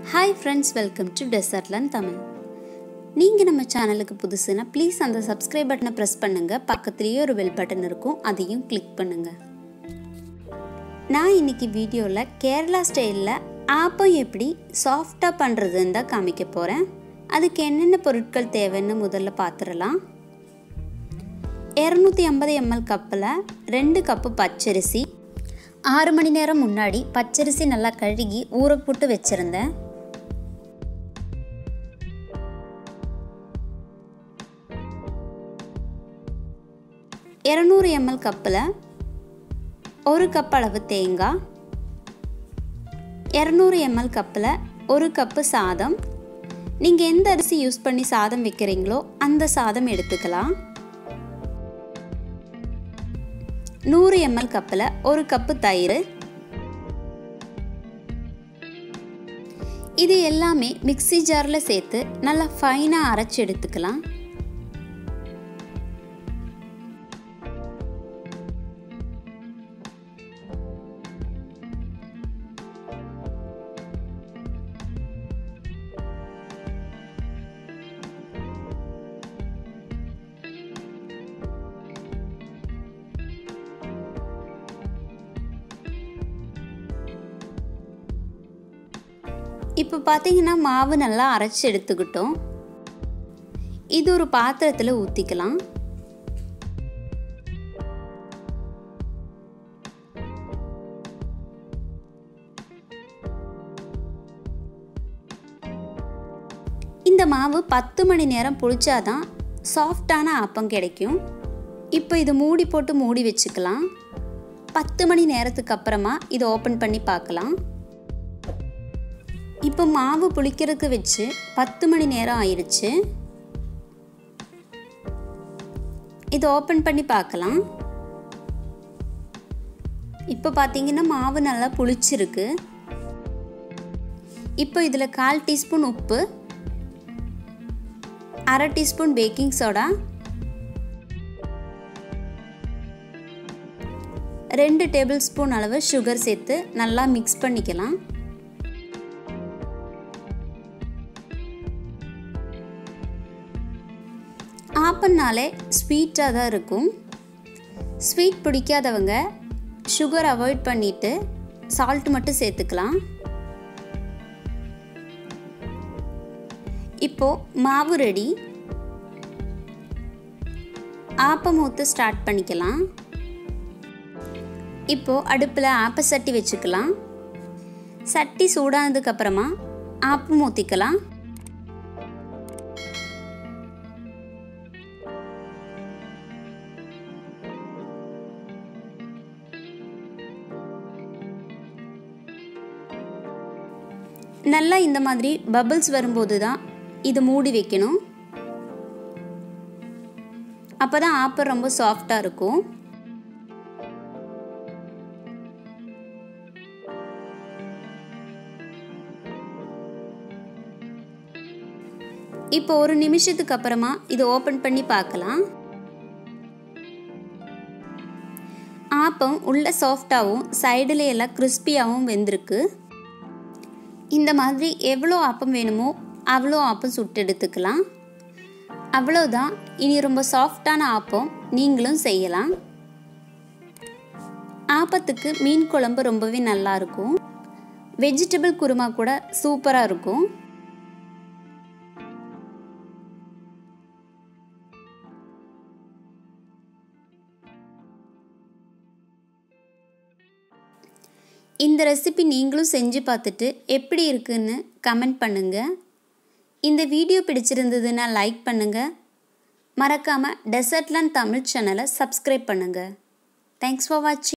hi friends welcome to desertland Tamil நீங்கள் நம்ம சேனலுக்கு புதுசுனா ப்ளீஸ் அந்த சப்ஸ்கிரைப் பட்டனை ப்ரெஸ் பண்ணுங்கள் பக்கத்துலேயே ஒரு பெல் பட்டன் இருக்கும் அதையும் கிளிக் பண்ணுங்கள் நான் இன்னைக்கு வீடியோவில் கேரளா ஸ்டைலில் ஆப்பம் எப்படி சாஃப்டாக பண்ணுறதுன்னு தான் காமிக்க போகிறேன் அதுக்கு என்னென்ன பொருட்கள் தேவைன்னு முதல்ல பார்த்துடலாம் இரநூத்தி ஐம்பது எம்எல் கப்பில் ரெண்டு கப்பு பச்சரிசி ஆறு மணி நேரம் முன்னாடி பச்சரிசி நல்லா கழுகி ஊற போட்டு வச்சுருந்தேன் இரநூறு எம்எல் கப்பில் ஒரு கப் அளவு தேங்காய் இரநூறு எம்எல் கப்பில் ஒரு கப்பு சாதம் நீங்கள் எந்த அரிசி யூஸ் பண்ணி சாதம் வைக்கிறீங்களோ அந்த சாதம் எடுத்துக்கலாம் நூறு எம்எல் கப்பில் ஒரு கப்பு தயிர் இது எல்லாமே மிக்சி ஜாரில் சேர்த்து நல்லா ஃபைனாக அரைச்சி எடுத்துக்கலாம் இப்போ பார்த்தீங்கன்னா மாவு நல்லா அரைச்சி எடுத்துக்கிட்டோம் இது ஒரு பாத்திரத்தில் ஊற்றிக்கலாம் இந்த மாவு பத்து மணி நேரம் புளிச்சாதான் சாஃப்டான ஆப்பம் கிடைக்கும் இப்போ இது மூடி போட்டு மூடி வச்சுக்கலாம் பத்து மணி நேரத்துக்கு அப்புறமா இதை ஓப்பன் பண்ணி பார்க்கலாம் இப்போ மாவு புளிக்கிறதுக்கு வச்சு பத்து மணி நேரம் ஆயிடுச்சு இது ஓப்பன் பண்ணி பார்க்கலாம் இப்போ பார்த்தீங்கன்னா மாவு நல்லா புளிச்சிருக்கு இப்போ இதில் கால் டீஸ்பூன் உப்பு அரை டீஸ்பூன் பேக்கிங் சோடா ரெண்டு டேபிள் ஸ்பூன் அளவு சுகர் சேர்த்து நல்லா மிக்ஸ் பண்ணிக்கலாம் ஆப்பம்னாலே ஸ்வீட்டாக தான் இருக்கும் ஸ்வீட் பிடிக்காதவங்க சுகர் அவாய்ட் பண்ணிவிட்டு சால்ட் மட்டும் சேர்த்துக்கலாம் இப்போது மாவு ரெடி ஆப்பம் ஊற்ற ஸ்டார்ட் பண்ணிக்கலாம் இப்போது அடுப்பில் ஆப்ப சட்டி வச்சுக்கலாம் சட்டி சூடானதுக்கப்புறமா ஆப்பம் ஊற்றிக்கலாம் நல்லா இந்த மாதிரி பபிள்ஸ் வரும்போது தான் இது மூடி வைக்கணும் அப்போ தான் ஆப்பர் ரொம்ப சாஃப்டாக இருக்கும் இப்போ ஒரு நிமிஷத்துக்கு அப்புறமா இதை ஓப்பன் பண்ணி பார்க்கலாம் ஆப்பம் உள்ள சாஃப்டாகவும் சைடில் எல்லாம் கிறிஸ்பியாகவும் வெந்திருக்கு இந்த மாதிரி எவ்வளோ ஆப்பம் வேணுமோ அவ்வளோ ஆப்பம் சுட்டு எடுத்துக்கலாம் அவ்வளோதான் இனி ரொம்ப சாஃப்டான ஆப்பம் நீங்களும் செய்யலாம் ஆப்பத்துக்கு மீன் குழம்பு ரொம்பவே நல்லா இருக்கும் வெஜிடபிள் குருமா கூட சூப்பராக இருக்கும் இந்த ரெசிபி நீங்களும் செஞ்சு பார்த்துட்டு எப்படி இருக்குன்னு கமெண்ட் பண்ணுங்கள் இந்த வீடியோ பிடிச்சிருந்ததுன்னா லைக் பண்ணுங்கள் மறக்காமல் டெசர்ட்லன் தமிழ் சேனலை சப்ஸ்கிரைப் பண்ணுங்கள் தேங்க்ஸ் ஃபார் வாட்சிங்